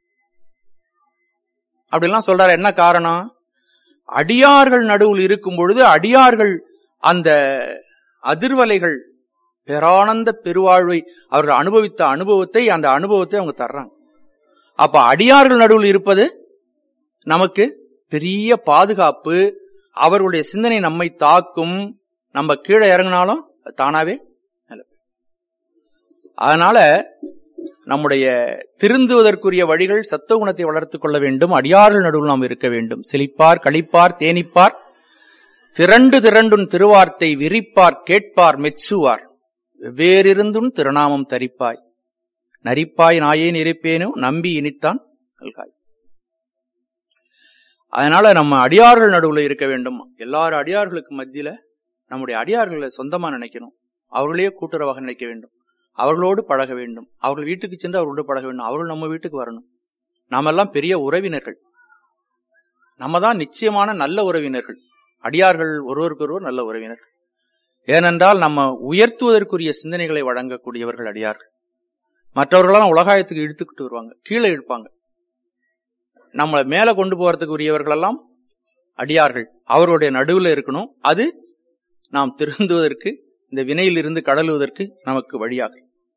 அப்படிலாம் சொல்றாரு என்ன காரணம் அடியார்கள் நடுவில் இருக்கும் பொழுது அடியார்கள் அந்த அதிர்வலைகள் பேரானந்த பெருவாழ்வை அவர்கள் அனுபவித்த அனுபவத்தை அந்த அனுபவத்தை அவங்க தர்றாங்க அப்ப அடியார்கள் நடுவில் இருப்பது நமக்கு பெரிய பாதுகாப்பு அவர்களுடைய சிந்தனை நம்மை தாக்கும் நம்ம கீழே இறங்கினாலும் தானாவே அதனால நம்முடைய திருந்துவதற்குரிய வழிகள் சத்துவ குணத்தை வளர்த்துக் கொள்ள வேண்டும் அடியார்கள் நடுவில் நாம் இருக்க வேண்டும் செழிப்பார் கழிப்பார் தேனிப்பார் திரண்டு திரண்டுன் திருவார்த்தை விரிப்பார் கேட்பார் மெச்சுவார் வெவ்வேறிருந்தும் திருநாமம் தரிப்பாய் நரிப்பாய் நாயேன் இருப்பேனோ நம்பி இனித்தான் கல்காய் அதனால நம்ம அடியார்கள் நடுவுல இருக்க வேண்டும் எல்லாரும் அடியார்களுக்கு மத்தியில நம்முடைய அடியார்களை சொந்தமா நினைக்கணும் அவர்களையே கூட்டுறவாக நினைக்க வேண்டும் அவர்களோடு பழக வேண்டும் அவர்கள் வீட்டுக்கு சென்று அவர்களோடு பழக வேண்டும் அவர்கள் நம்ம வீட்டுக்கு வரணும் நாமெல்லாம் பெரிய உறவினர்கள் நம்ம தான் நிச்சயமான நல்ல உறவினர்கள் அடியார்கள் ஒருவருக்கொருவர் நல்ல உறவினர்கள் ஏனென்றால் நம்ம உயர்த்துவதற்குரிய சிந்தனைகளை வழங்கக்கூடியவர்கள் அடியார்கள் மற்றவர்களெல்லாம் உலகாயத்துக்கு இழுத்துக்கிட்டு வருவாங்க கீழே இழுப்பாங்க நம்மளை மேல கொண்டு போறதுக்கு உரியவர்கள் எல்லாம் அடியார்கள் அவருடைய நடுவில் இருக்கணும் அது நாம் திருந்துவதற்கு இந்த வினையிலிருந்து கடலுவதற்கு நமக்கு வழியாக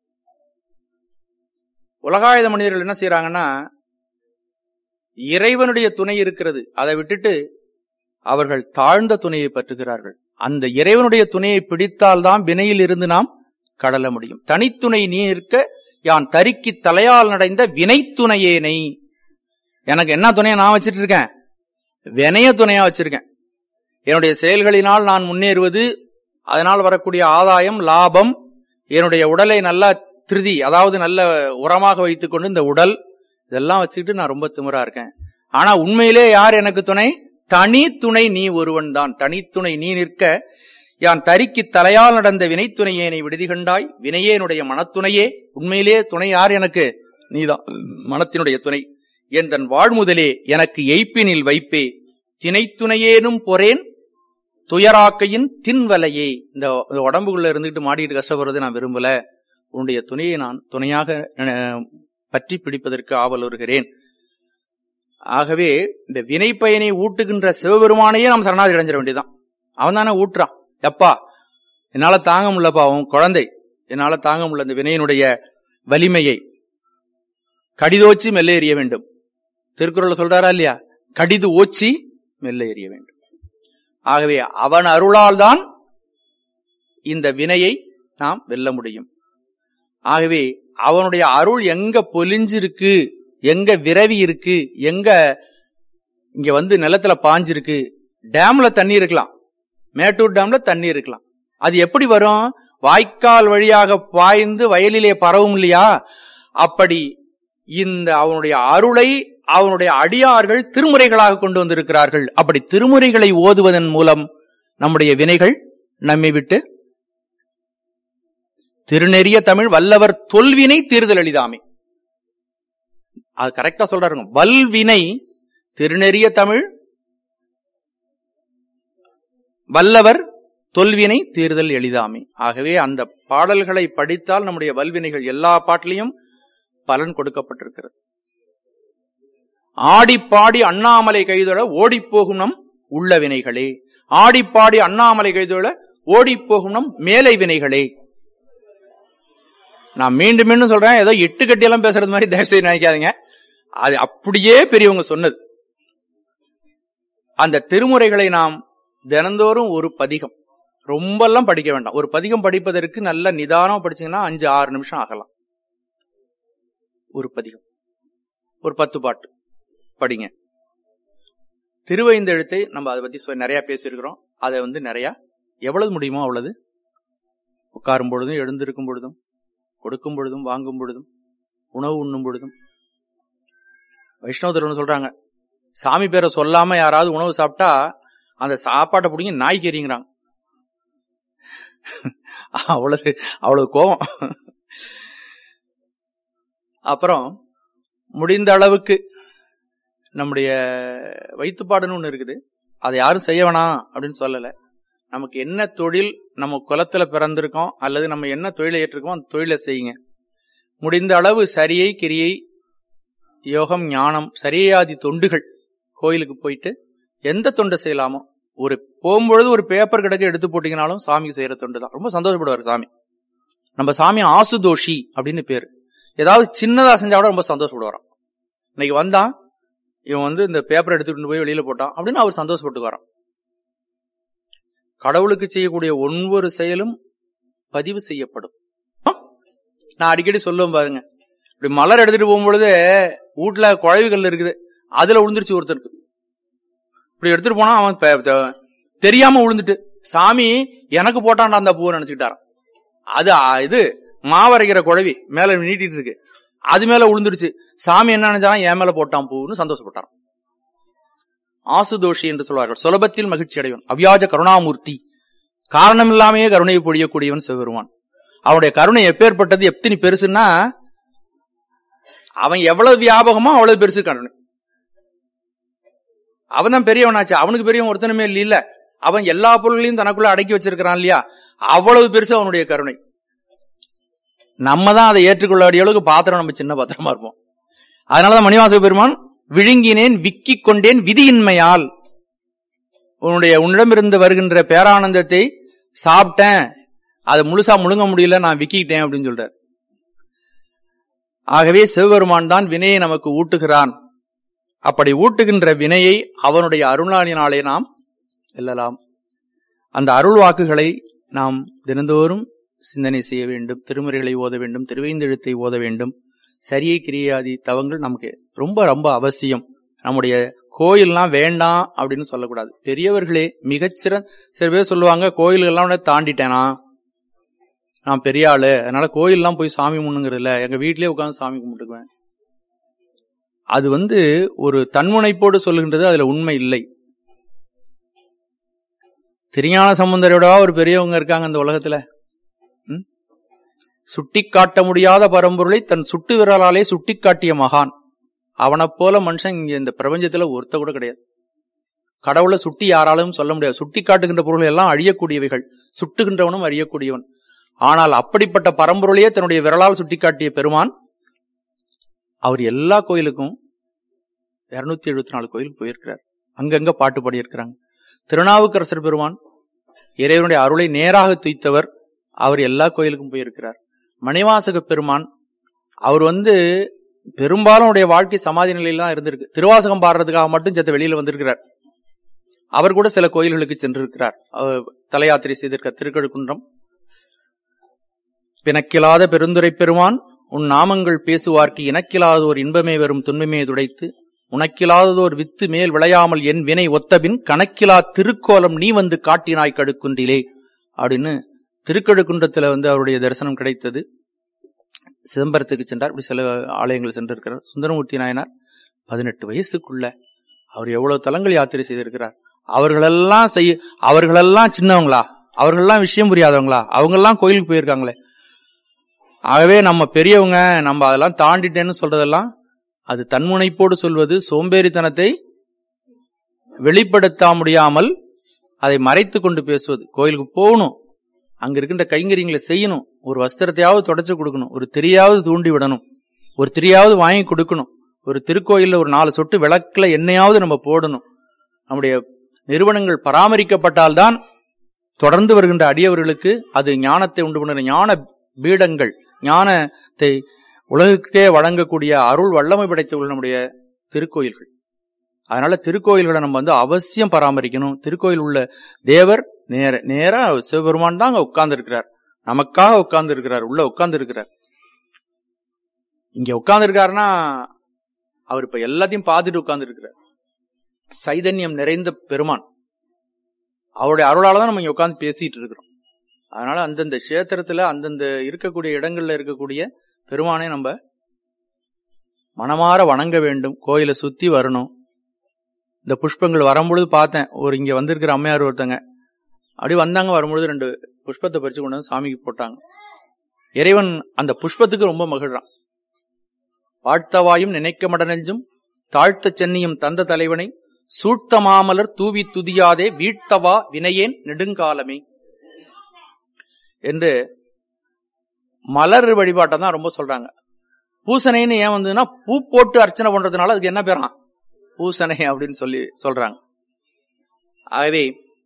உலகாயுத மனிதர்கள் என்ன செய்யறாங்கன்னா இறைவனுடைய துணை இருக்கிறது அதை விட்டுட்டு அவர்கள் தாழ்ந்த துணையை பற்றுகிறார்கள் அந்த இறைவனுடைய துணையை பிடித்தால்தான் வினையில் இருந்து நாம் கடல முடியும் தனித்துணை நீ இருக்க யான் தரிக்கி தலையால் நடைந்த வினைத்துணையேனை எனக்கு என்ன துணையை நான் வச்சிட்டு இருக்கேன் வினைய துணையா வச்சிருக்கேன் என்னுடைய செயல்களினால் நான் முன்னேறுவது அதனால் வரக்கூடிய ஆதாயம் லாபம் என்னுடைய உடலை நல்லா திருதி அதாவது நல்ல உரமாக வைத்துக்கொண்டு இந்த உடல் இதெல்லாம் வச்சுக்கிட்டு நான் ரொம்ப திமிரா இருக்கேன் ஆனா உண்மையிலே யார் எனக்கு துணை தனி துணை நீ ஒருவன் தான் தனித்துணை நீ நிற்க யான் தரிக்கு தலையால் நடந்த வினைத்துணையேனை விடுதி கண்டாய் வினையே என்னுடைய மனத்துணையே உண்மையிலே துணை யார் எனக்கு நீதான் மனத்தினுடைய துணை என் தன் வாழ்முதலே எனக்கு எய்ப்பினில் வைப்பே திணைத்துணையேனும் பொறேன் துயராக்கையின் தின்வலையே இந்த உடம்புக்குள்ள இருந்துகிட்டு மாடிட்டு கஷ்டப்படுறதை நான் விரும்பல உன்னுடைய துணையை நான் துணையாக அஹ், பற்றி பிடிப்பதற்கு ஆவல் வருகிறேன் ஆகவே இந்த வினை பயனை ஊட்டுகின்ற சிவபெருமானையே நாம் சரணாதி அடைஞ்சிட வேண்டியதுதான் அவன் தானே ஊட்டுறான் எப்பா என்னால தாங்க முடியலப்பா அவன் குழந்தை என்னால தாங்க முடியல இந்த வினையினுடைய வலிமையை கடிதோச்சி மெல்ல எறிய வேண்டும் திருக்குறள் சொல்றாரா இல்லையா கடிது ஓச்சி மெல்ல எறிய வேண்டும் ஆகவே அவன் அருளால் தான் இந்த வினையை நாம் வெல்ல முடியும் ஆகவே அவனுடைய அருள் எங்க பொலிஞ்சிருக்கு எங்க விரவி இருக்கு எங்க இங்க வந்து நிலத்துல பாஞ்சிருக்கு டேம்ல தண்ணி இருக்கலாம் மேட்டூர் டேம்ல தண்ணி இருக்கலாம் அது எப்படி வரும் வாய்க்கால் வழியாக பாய்ந்து வயலிலே பரவும் இல்லையா அப்படி இந்த அவனுடைய அருளை அவனுடைய அடியார்கள் திருமுறைகளாக கொண்டு வந்திருக்கிறார்கள் அப்படி திருமுறைகளை ஓதுவதன் மூலம் நம்முடைய வினைகள் நம்மை விட்டு திருநெறிய தமிழ் வல்லவர் தொல்வினை தீர்தல் எளிதாமே அது கரெக்டா சொல்றாருங்க வல்வினை திருநெறிய தமிழ் வல்லவர் தொல்வினை தீர்தல் எளிதாமே ஆகவே அந்த பாடல்களை படித்தால் நம்முடைய வல்வினைகள் எல்லா பாட்டிலையும் பலன் கொடுக்கப்பட்டிருக்கிறது ஆடிப்பாடி அண்ணாமலை கைதொழ ஓடிப்போகும் நம் உள்ள வினைகளே ஆடிப்பாடி அண்ணாமலை கைதொழ ஓடிப்போகும் நம் மேலை வினைகளே நான் மீண்டும் மீண்டும் சொல்றேன் ஏதோ எட்டு கட்டி எல்லாம் பேசுறது மாதிரி தயவு செய்து நினைக்காதீங்க அது அப்படியே பெரியவங்க சொன்னது அந்த திருமுறைகளை நாம் தினந்தோறும் ஒரு பதிகம் ரொம்பெல்லாம் படிக்க வேண்டாம் ஒரு பதிகம் படிப்பதற்கு நல்ல நிதானம் படிச்சீங்கன்னா அஞ்சு ஆறு நிமிஷம் ஆகலாம் ஒரு பதிகம் ஒரு பத்து பாட்டு படிங்க திருவைந்தெழுத்தை நம்ம அதை பத்தி சொ- நிறைய பேசியிருக்கிறோம் அதை வந்து நிறைய எவ்வளவு முடியுமோ அவ்வளவு உட்காரும் பொழுதும் எழுந்திருக்கும் பொழுதும் கொடுக்கும் பொழுதும் வாங்கும் பொழுதும் உணவு உண்ணும் பொழுதும் வைஷ்ணவதர் ஒண்ணு சொல்றாங்க சாமி பேரை சொல்லாம யாராவது உணவு சாப்பிட்டா அந்த சாப்பாட்டை பிடிங்கி நாய்க்கு எறிங்கிறாங்க அவ்வளவு அவ்வளவு கோவம் அப்புறம் முடிந்த அளவுக்கு நம்முடைய வயிற்றுப்பாடுன்னு ஒண்ணு இருக்குது அதை யாரும் செய்ய வேணாம் அப்படின்னு சொல்லல நமக்கு என்ன தொழில் நம்ம குலத்துல பிறந்திருக்கோம் அல்லது நம்ம என்ன தொழிலை ஏற்றிருக்கோம் அந்த தொழிலை செய்யுங்க முடிந்த அளவு சரியை கிரியை யோகம் ஞானம் சரியாதி தொண்டுகள் கோயிலுக்கு போயிட்டு எந்த தொண்டை செய்யலாமோ ஒரு போகும்பொழுது ஒரு பேப்பர் கிடக்கு எடுத்து போட்டீங்கனாலும் சாமிக்கு செய்யற தொண்டு தான் ரொம்ப சந்தோஷப்படுவார் சாமி நம்ம சாமி ஆசுதோஷி அப்படின்னு பேரு ஏதாவது சின்னதா செஞ்சா கூட ரொம்ப சந்தோஷப்படுவாராம் இன்னைக்கு வந்தான் இவன் வந்து இந்த பேப்பர் எடுத்துட்டு போய் வெளியில போட்டான் அப்படின்னு அவர் சந்தோஷப்பட்டு வரான் கடவுளுக்கு செய்யக்கூடிய ஒவ்வொரு செயலும் பதிவு செய்யப்படும் நான் அடிக்கடி சொல்லுவேன் பாருங்க இப்படி மலர் எடுத்துட்டு போகும்பொழுது வீட்டுல குழவிகள் இருக்குது அதுல விழுந்துருச்சு ஒருத்தருக்கு இப்படி எடுத்துட்டு போனா அவன் ப- த- தெரியாம விழுந்துட்டு சாமி எனக்கு போட்டான்டா அந்த பூவை நினைச்சுக்கிட்டாராம் அது ஆ, இது மாவரைக்கிற குழவி மேல நீட்டிட்டு இருக்கு அது மேல விழுந்துருச்சு சாமி என்ன நினைச்சாலும் என் மேல போட்டான் பூன்னு சந்தோஷப்பட்டாராம் ஆசுதோஷி என்று சொல்வார்கள் சுலபத்தில் மகிழ்ச்சி அடைவன் அவ்யாஜ கருணாமூர்த்தி காரணம் இல்லாமையே கருணையை பொழியக்கூடியவன் சிவபெருமான் அவனுடைய கருணை எப்பேற்பட்டது எத்தனை பெருசுன்னா அவன் எவ்வளவு வியாபகமோ அவ்வளவு பெருசு கருணை அவன் தான் பெரியவனாச்சு அவனுக்கு பெரியவன் ஒருத்தனுமே இல்ல அவன் எல்லா பொருள்களையும் தனக்குள்ள அடக்கி வச்சிருக்கிறான் இல்லையா அவ்வளவு பெருசு அவனுடைய கருணை நம்ம தான் அதை ஏற்றுக்கொள்ள வேண்டிய அளவுக்கு பாத்திரம் நம்ம சின்ன பாத்திரமா இருப்போம் அதனாலதான் மணிவாசக பெருமான் விழுங்கினேன் விக்கிக் கொண்டேன் விதியின்மையால் உன்னுடைய உன்னிடமிருந்து வருகின்ற பேரானந்தத்தை சாப்பிட்டேன் அதை முழுசா முழுங்க முடியல நான் விக்கிக்கிட்டேன் அப்படின்னு சொல்றார் ஆகவே சிவபெருமான் தான் வினையை நமக்கு ஊட்டுகிறான் அப்படி ஊட்டுகின்ற வினையை அவனுடைய அருளாளினாலே நாம் வெல்லலாம் அந்த அருள் வாக்குகளை நாம் தினந்தோறும் சிந்தனை செய்ய வேண்டும் திருமுறைகளை ஓத வேண்டும் திருவைந்தெழுத்தை ஓத வேண்டும் சரியை கிரியாதி தவங்கள் நமக்கு ரொம்ப ரொம்ப அவசியம் நம்முடைய கோயில்லாம் வேண்டாம் அப்படின்னு சொல்லக்கூடாது பெரியவர்களே மிகச்சிறந்த சில பேர் சொல்லுவாங்க கோயில்கள்லாம் உடனே தாண்டிட்டேனா நான் பெரிய ஆளு அதனால கோயில்லாம் போய் சாமி முன்னுங்கிறது இல்ல எங்க வீட்லயே உட்கார்ந்து சாமி கும்பிட்டுக்குவேன் அது வந்து ஒரு தன்முனைப்போடு சொல்லுகின்றது அதுல உண்மை இல்லை திருஞான சம்பந்தரோட ஒரு பெரியவங்க இருக்காங்க இந்த உலகத்துல ம்? சுட்டிக்காட்ட முடியாத பரம்பொருளை தன் சுட்டு விரலாலே சுட்டிக்காட்டிய மகான் அவனைப் போல மனுஷன் இங்க இந்த பிரபஞ்சத்துல ஒருத்த கூட கிடையாது கடவுளை சுட்டி யாராலும் சொல்ல முடியாது சுட்டி காட்டுகின்ற பொருள் எல்லாம் அழியக்கூடியவைகள் சுட்டுகின்றவனும் அறியக்கூடியவன் ஆனால் அப்படிப்பட்ட பரம்பொருளையே தன்னுடைய விரலால் சுட்டிக்காட்டிய பெருமான் அவர் எல்லா கோயிலுக்கும் இருநூத்தி எழுபத்தி நாலு கோயிலுக்கு போயிருக்கிறார் அங்கங்க பாட்டு பாடியிருக்கிறாங்க திருநாவுக்கரசர் பெருமான் இறைவனுடைய அருளை நேராக துய்த்தவர் அவர் எல்லா கோயிலுக்கும் போயிருக்கிறார் மணிவாசக பெருமான் அவர் வந்து பெரும்பாலும் அவருடைய வாழ்க்கை சமாதி நிலையில தான் இருந்திருக்கு திருவாசகம் பாடுறதுக்காக மட்டும் செத்த வெளியில வந்திருக்கிறார் அவர் கூட சில கோயில்களுக்கு சென்றிருக்கிறார் அவர் தல யாத்திரை செய்திருக்க திருக்கழுக்குன்றம் பிணக்கிலாத பெருந்துரை பெருமான் உன் நாமங்கள் பேசுவார்க்கு இனக்கிலாதோர் இன்பமே வரும் துன்பமே துடைத்து உனக்கிலாததோர் வித்து மேல் விளையாமல் என் வினை ஒத்தபின் கணக்கிலா திருக்கோலம் நீ வந்து காட்டினாய் கடுக்குன்றிலே அப்படின்னு திருக்கழுக்குன்றத்துல வந்து அவருடைய தரிசனம் கிடைத்தது சிதம்பரத்துக்கு சென்றார் இப்படி சில ஆலயங்கள் சென்றிருக்கிறார் சுந்தரமூர்த்தி நாயனார் பதினெட்டு வயசுக்குள்ள அவர் எவ்வளவு தலங்கள் யாத்திரை செய்திருக்கிறார் அவர்களெல்லாம் செய்ய அவர்களெல்லாம் சின்னவங்களா அவர்களெல்லாம் விஷயம் புரியாதவங்களா அவங்கெல்லாம் கோயிலுக்கு போயிருக்காங்களே ஆகவே நம்ம பெரியவங்க நம்ம அதெல்லாம் தாண்டிட்டேன்னு சொல்றதெல்லாம் அது தன்முனைப்போடு சொல்வது சோம்பேறித்தனத்தை வெளிப்படுத்த முடியாமல் அதை மறைத்து கொண்டு பேசுவது கோயிலுக்கு போகணும் அங்க இருக்கின்ற கைங்கரியங்களை செய்யணும் ஒரு வஸ்திரத்தையாவது தொடச்சு கொடுக்கணும் ஒரு திரியாவது தூண்டி விடணும் ஒரு திரியாவது வாங்கி கொடுக்கணும் ஒரு திருக்கோயில்ல ஒரு நாலு சொட்டு விளக்குல எண்ணெயாவது நம்ம போடணும் நம்முடைய நிறுவனங்கள் பராமரிக்கப்பட்டால்தான் தொடர்ந்து வருகின்ற அடியவர்களுக்கு அது ஞானத்தை உண்டு பண்ணுகிற ஞான பீடங்கள் ஞானத்தை உலகுக்கே வழங்கக்கூடிய அருள் வல்லமை படைத்துள்ள நம்முடைய திருக்கோயில்கள் அதனால திருக்கோயில்களை நம்ம வந்து அவசியம் பராமரிக்கணும் திருக்கோயில் உள்ள தேவர் நேர நேரா சிவபெருமான் தான் அங்க உட்கார்ந்து இருக்கிறார் நமக்காக உட்கார்ந்து இருக்கிறார் உள்ள உட்கார்ந்து இருக்கிறார் இங்க உட்கார்ந்து இருக்காருன்னா அவர் இப்ப எல்லாத்தையும் பார்த்துட்டு உட்கார்ந்து இருக்கிறார் சைதன்யம் நிறைந்த பெருமான் அவருடைய அருளால தான் நம்ம இங்க உட்கார்ந்து பேசிட்டு இருக்கிறோம் அதனால அந்தந்த கஷேத்திரத்துல அந்தந்த இருக்கக்கூடிய இடங்கள்ல இருக்கக்கூடிய பெருமானை நம்ம மனமாற வணங்க வேண்டும் கோயிலை சுத்தி வரணும் இந்த புஷ்பங்கள் வரும்பொழுது பார்த்தேன் ஒரு இங்க வந்திருக்கிற அம்மையார் ஒருத்தங்க அப்படி வந்தாங்க வரும்பொழுது ரெண்டு புஷ்பத்தை பறிச்சு கொண்டு வந்து சாமிக்கு போட்டாங்க இறைவன் அந்த புஷ்பத்துக்கு ரொம்ப மகிழ்றான் வாழ்த்தவாயும் நினைக்க மடனெஞ்சும் தாழ்த்த சென்னியும் தந்த தலைவனை சூழ்த்த மாமலர் தூவி துதியாதே வீழ்த்தவா வினையேன் நெடுங்காலமே என்று மலர் வழிபாட்டை தான் ரொம்ப சொல்றாங்க பூசணைன்னு ஏன் வந்ததுன்னா பூ போட்டு அர்ச்சனை பண்றதுனால அதுக்கு என்ன பேரா பூசணை அப்படின்னு சொல்லி சொல்றாங்க ஆகவே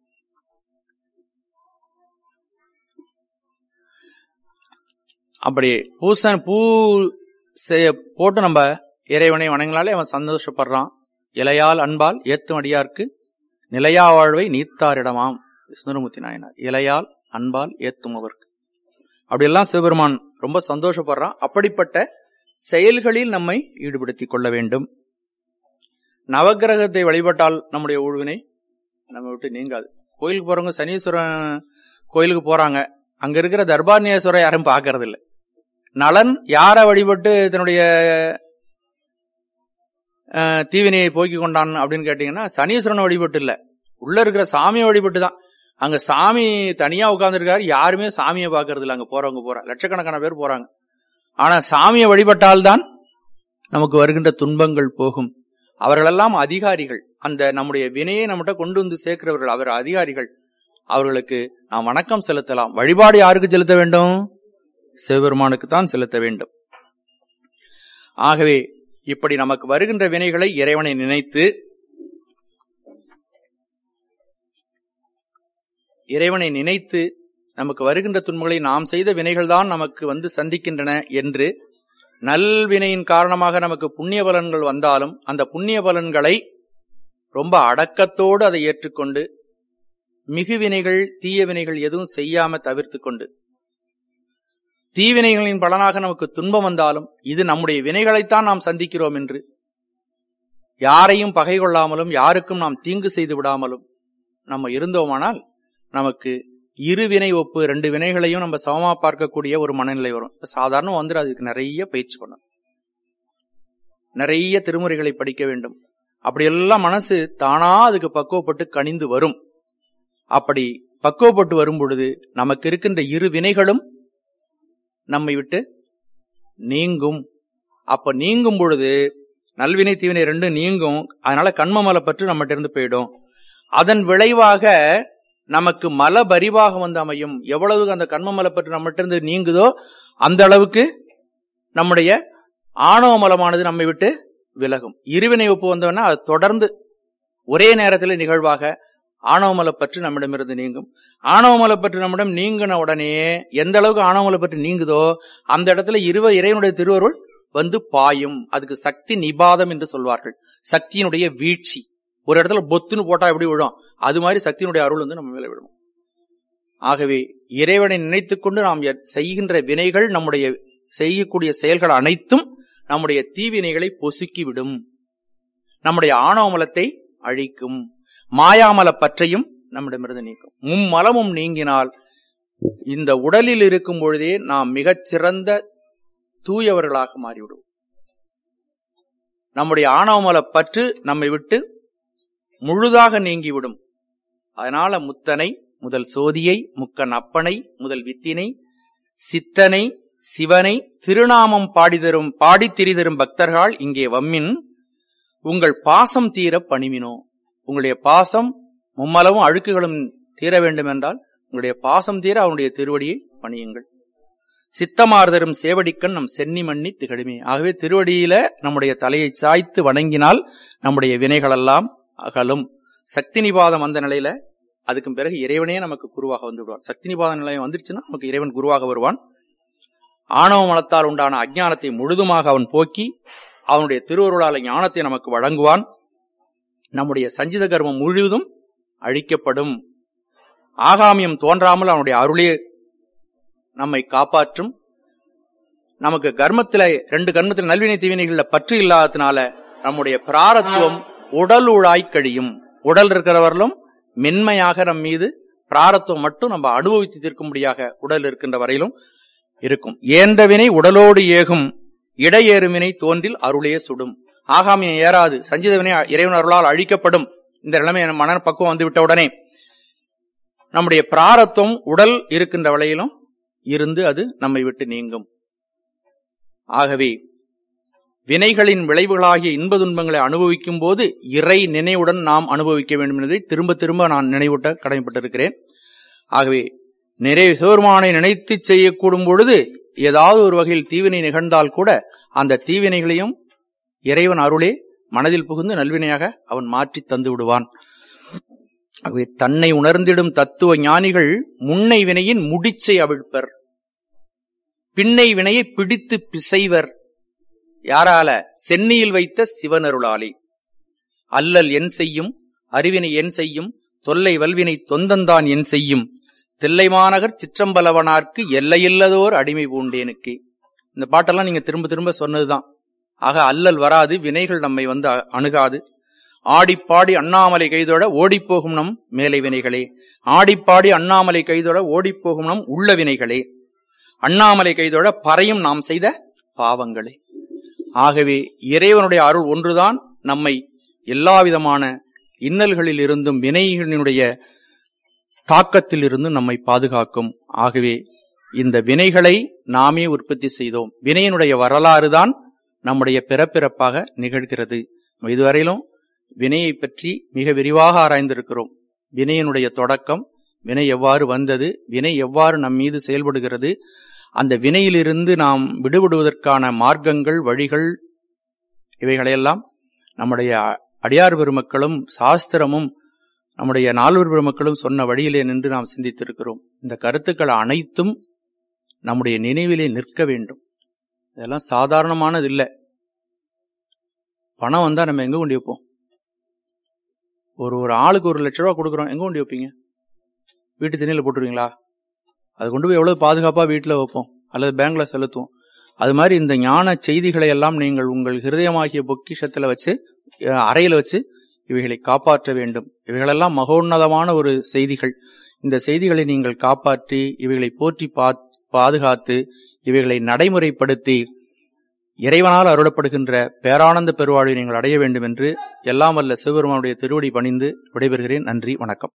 அப்படி பூசன் பூ செ- போட்டு நம்ம இறைவனை வணங்கினாலே அவன் சந்தோஷப்படுறான் இலையால் அன்பால் ஏத்தும் அடியார்க்கு நிலையா வாழ்வை நீத்தாரிடமாம் சுந்தரமூர்த்தி நாயனார் இலையால் அன்பால் ஏத்தும் அவருக்கு அப்படியெல்லாம் சிவபெருமான் ரொம்ப சந்தோஷப்படுறான் அப்படிப்பட்ட செயல்களில் நம்மை ஈடுபடுத்திக் கொள்ள வேண்டும் நவக்கிரகத்தை வழிபட்டால் நம்முடைய ஊழ்வினை நம்ம விட்டு நீங்காது கோயிலுக்கு போறவங்க சனீஸ்வரன் கோயிலுக்கு போறாங்க அங்க இருக்கிற தர்பார்ணேஸ்வரர் யாரும் பார்க்கறது இல்ல நலன் யாரை வழிபட்டு தன்னுடைய அஹ், தீவினையை போக்கிக் கொண்டான் அப்படின்னு கேட்டீங்கன்னா சனீஸ்வரனை வழிபட்டு இல்ல உள்ள இருக்கிற சாமியை வழிபட்டு தான் அங்க சாமி தனியா உட்கார்ந்துருக்காரு யாருமே சாமியை பாக்குறது இல்ல அங்க போறவங்க போற லட்சக்கணக்கான பேர் போறாங்க ஆனா சாமியை வழிபட்டால்தான் நமக்கு வருகின்ற துன்பங்கள் போகும் அவர்களெல்லாம் அதிகாரிகள் அந்த நம்முடைய வினையை நம்மகிட்ட கொண்டு வந்து சேர்க்கிறவர்கள் அவர் அதிகாரிகள் அவர்களுக்கு நாம் வணக்கம் செலுத்தலாம் வழிபாடு யாருக்கு செலுத்த வேண்டும் சிவபெருமானுக்கு தான் செலுத்த வேண்டும் ஆகவே இப்படி நமக்கு வருகின்ற வினைகளை இறைவனை நினைத்து இறைவனை நினைத்து நமக்கு வருகின்ற துன்பங்களை நாம் செய்த வினைகள் தான் நமக்கு வந்து சந்திக்கின்றன என்று நல்வினையின் காரணமாக நமக்கு புண்ணிய பலன்கள் வந்தாலும் அந்த புண்ணிய பலன்களை ரொம்ப அடக்கத்தோடு அதை ஏற்றுக்கொண்டு மிகு வினைகள் தீய வினைகள் எதுவும் செய்யாம தவிர்த்து கொண்டு தீவினைகளின் பலனாக நமக்கு துன்பம் வந்தாலும் இது நம்முடைய வினைகளைத்தான் நாம் சந்திக்கிறோம் என்று யாரையும் பகை கொள்ளாமலும் யாருக்கும் நாம் தீங்கு செய்து விடாமலும் நம்ம இருந்தோமானால் நமக்கு இரு வினை ஒப்பு ரெண்டு வினைகளையும் நம்ம சமமா பார்க்கக்கூடிய ஒரு மனநிலை வரும் சாதாரண வந்துடும் அதுக்கு நிறைய பயிற்சி பண்ணணும் நிறைய திருமுறைகளை படிக்க வேண்டும் அப்படியெல்லாம் மனசு தானா அதுக்கு பக்குவப்பட்டு கனிந்து வரும் அப்படி பக்குவப்பட்டு வரும் பொழுது நமக்கு இருக்கின்ற இரு வினைகளும் நம்மை விட்டு நீங்கும் அப்ப நீங்கும் பொழுது நல்வினை தீவினை ரெண்டும் நீங்கும் அதனால கண்மமலை பற்று நம்மகிட்ட இருந்து போயிடும் அதன் விளைவாக நமக்கு மல பரிவாகம் வந்து அமையும் எவ்வளவு அந்த கண்மமலை பற்று நம்மகிட்ட இருந்து நீங்குதோ அந்த அளவுக்கு நம்முடைய ஆணவ மலமானது நம்மை விட்டு விலகும் இருவினை ஒப்பு வந்தோன்னா அது தொடர்ந்து ஒரே நேரத்தில் நிகழ்வாக ஆணவமலை பற்று நம்மிடமிருந்து நீங்கும் ஆணவமலை பற்று நம்மிடம் நீங்கின உடனே எந்த அளவுக்கு ஆணவமலை பற்று நீங்குதோ அந்த இடத்துல இருவ இறைவனுடைய திருவருள் வந்து பாயும் அதுக்கு சக்தி நிபாதம் என்று சொல்வார்கள் சக்தியினுடைய வீழ்ச்சி ஒரு இடத்துல பொத்துன்னு போட்டா எப்படி விழும் அது மாதிரி சக்தியினுடைய அருள் வந்து நம்ம மேல விடும் ஆகவே இறைவனை நினைத்துக் கொண்டு நாம் எ- செய்கின்ற வினைகள் நம்முடைய செய்யக்கூடிய செயல்கள் அனைத்தும் நம்முடைய தீவினைகளை பொசுக்கி விடும் நம்முடைய ஆணவமலத்தை அழிக்கும் மாயாமல பற்றையும் நம்மிடமிருந்து நீக்கும் மும்மலமும் நீங்கினால் இந்த உடலில் இருக்கும் பொழுதே நாம் மிகச் சிறந்த தூயவர்களாக மாறிவிடுவோம் நம்முடைய ஆணவமல பற்று நம்மை விட்டு முழுதாக நீங்கிவிடும் அதனால முத்தனை முதல் சோதியை முக்கன் அப்பனை முதல் வித்தினை சித்தனை சிவனை திருநாமம் பாடிதரும் பாடித் திரிதரும் பக்தர்கள் இங்கே வம்மின் உங்கள் பாசம் தீர பணிமினோ உங்களுடைய பாசம் மும்மளவும் அழுக்குகளும் தீர வேண்டும் என்றால் உங்களுடைய பாசம் தீர அவனுடைய திருவடியை பணியுங்கள் சித்தமார்தரும் சேவடிக்கண் நம் சென்னி மண்ணி திகழுமே ஆகவே திருவடியில நம்முடைய தலையை சாய்த்து வணங்கினால் நம்முடைய வினைகளெல்லாம் அகலும் சக்தி நிபாதம் வந்த நிலையில அதுக்கும் பிறகு இறைவனே நமக்கு குருவாக வந்து விடுவார் சக்தி நிபாத நிலையம் வந்துருச்சுன்னா நமக்கு இறைவன் குருவாக வருவான் ஆணவ மலத்தால் உண்டான அஜ்ஞானத்தை முழுதுமாக அவன் போக்கி அவனுடைய திருவருளால ஞானத்தை நமக்கு வழங்குவான் நம்முடைய சஞ்சித கர்மம் முழுவதும் அழிக்கப்படும் ஆகாமியம் தோன்றாமல் அவனுடைய அருளே நம்மை காப்பாற்றும் நமக்கு கர்மத்தில ரெண்டு கர்மத்தில் நல்வினை தீவினைகள்ல பற்று இல்லாததுனால நம்முடைய பிராரத்துவம் உடலுழாய் கழியும் உடல் இருக்கிறவர்களும் மென்மையாக நம் மீது பிராரத்துவம் மட்டும் நம்ம அனுபவித்து தீர்க்கும்படியாக உடல் இருக்கின்ற வரையிலும் இருக்கும் ஏந்த வினை உடலோடு ஏகும் இடையேறுமினை தோன்றில் அருளே சுடும் ஆகாமியம் ஏறாது சஞ்சித வினை இறைவன் அருளால் அழிக்கப்படும் இந்த நிலைமை மன பக்குவம் வந்து விட்ட உடனே நம்முடைய பிராரத்துவம் உடல் இருக்கின்ற வரையிலும் இருந்து அது நம்மை விட்டு நீங்கும் ஆகவே வினைகளின் விளைவுகளாகிய இன்ப துன்பங்களை அனுபவிக்கும் போது இறை நினைவுடன் நாம் அனுபவிக்க வேண்டும் என்பதை திரும்ப திரும்ப நான் நினைவூட்ட கடமைப்பட்டிருக்கிறேன் ஆகவே நிறைய சிவருமானை நினைத்து செய்யக்கூடும் பொழுது ஏதாவது ஒரு வகையில் தீவினை நிகழ்ந்தால் கூட அந்த தீவினைகளையும் இறைவன் அருளே மனதில் புகுந்து நல்வினையாக அவன் மாற்றி தந்து விடுவான் ஆகவே தன்னை உணர்ந்திடும் தத்துவ ஞானிகள் முன்னை வினையின் முடிச்சை அவிழ்ப்பர் பின்னை வினையை பிடித்து பிசைவர் யாரால சென்னியில் வைத்த சிவனருளாலே அல்லல் என் செய்யும் அறிவினை என் செய்யும் தொல்லை வல்வினை தொந்தந்தான் என் செய்யும் தில்லைமாநகர் சிற்றம்பலவனார்க்கு எல்லையில்லதோர் அடிமை பூண்டேனுக்கு இந்த பாட்டெல்லாம் நீங்க திரும்ப திரும்ப சொன்னதுதான் ஆக அல்லல் வராது வினைகள் நம்மை வந்து அ- அணுகாது ஆடிப்பாடி அண்ணாமலை கைதோட ஓடிப்போகும் நம் மேலை வினைகளே ஆடிப்பாடி அண்ணாமலை கைதோட ஓடிப்போகும் நம் உள்ள வினைகளே அண்ணாமலை கைதோட பறையும் நாம் செய்த பாவங்களே ஆகவே இறைவனுடைய அருள் ஒன்றுதான் நம்மை எல்லாவிதமான இன்னல்களில் இருந்தும் வினைகளினுடைய தாக்கத்தில் இருந்தும் நம்மை பாதுகாக்கும் ஆகவே இந்த வினைகளை நாமே உற்பத்தி செய்தோம் வினையினுடைய வரலாறு தான் நம்முடைய பிறப்பிறப்பாக நிகழ்கிறது இதுவரையிலும் வினையை பற்றி மிக விரிவாக ஆராய்ந்திருக்கிறோம் வினையினுடைய தொடக்கம் வினை எவ்வாறு வந்தது வினை எவ்வாறு நம் மீது செயல்படுகிறது அந்த வினையிலிருந்து நாம் விடுபடுவதற்கான மார்க்கங்கள் வழிகள் இவைகளையெல்லாம் நம்முடைய அடியார் பெருமக்களும் சாஸ்திரமும் நம்முடைய நால்வர் பெருமக்களும் சொன்ன வழியிலே நின்று நாம் சிந்தித்திருக்கிறோம் இந்த கருத்துக்கள் அனைத்தும் நம்முடைய நினைவிலே நிற்க வேண்டும் இதெல்லாம் சாதாரணமானது இல்லை பணம் வந்தா நம்ம எங்க கொண்டு வைப்போம் ஒரு ஒரு ஆளுக்கு ஒரு லட்ச ரூபா கொடுக்குறோம் எங்க கொண்டு வைப்பீங்க வீட்டு தண்ணியில் போட்டுருவீங்களா அது கொண்டு போய் எவ்வளவு பாதுகாப்பா வீட்டில் வைப்போம் அல்லது பேங்க்ல செலுத்துவோம் அது மாதிரி இந்த ஞான செய்திகளை எல்லாம் நீங்கள் உங்கள் ஹிருதயமாகிய பொக்கிஷத்துல வச்சு அறையில வச்சு இவைகளை காப்பாற்ற வேண்டும் இவைகளெல்லாம் மகோன்னதமான ஒரு செய்திகள் இந்த செய்திகளை நீங்கள் காப்பாற்றி இவைகளை போற்றி பாதுகாத்து இவைகளை நடைமுறைப்படுத்தி இறைவனால் அருளப்படுகின்ற பேரானந்த பெருவாழ்வை நீங்கள் அடைய வேண்டும் என்று எல்லாம் வல்ல சிவபெருமானுடைய திருவடி பணிந்து விடைபெறுகிறேன் நன்றி வணக்கம்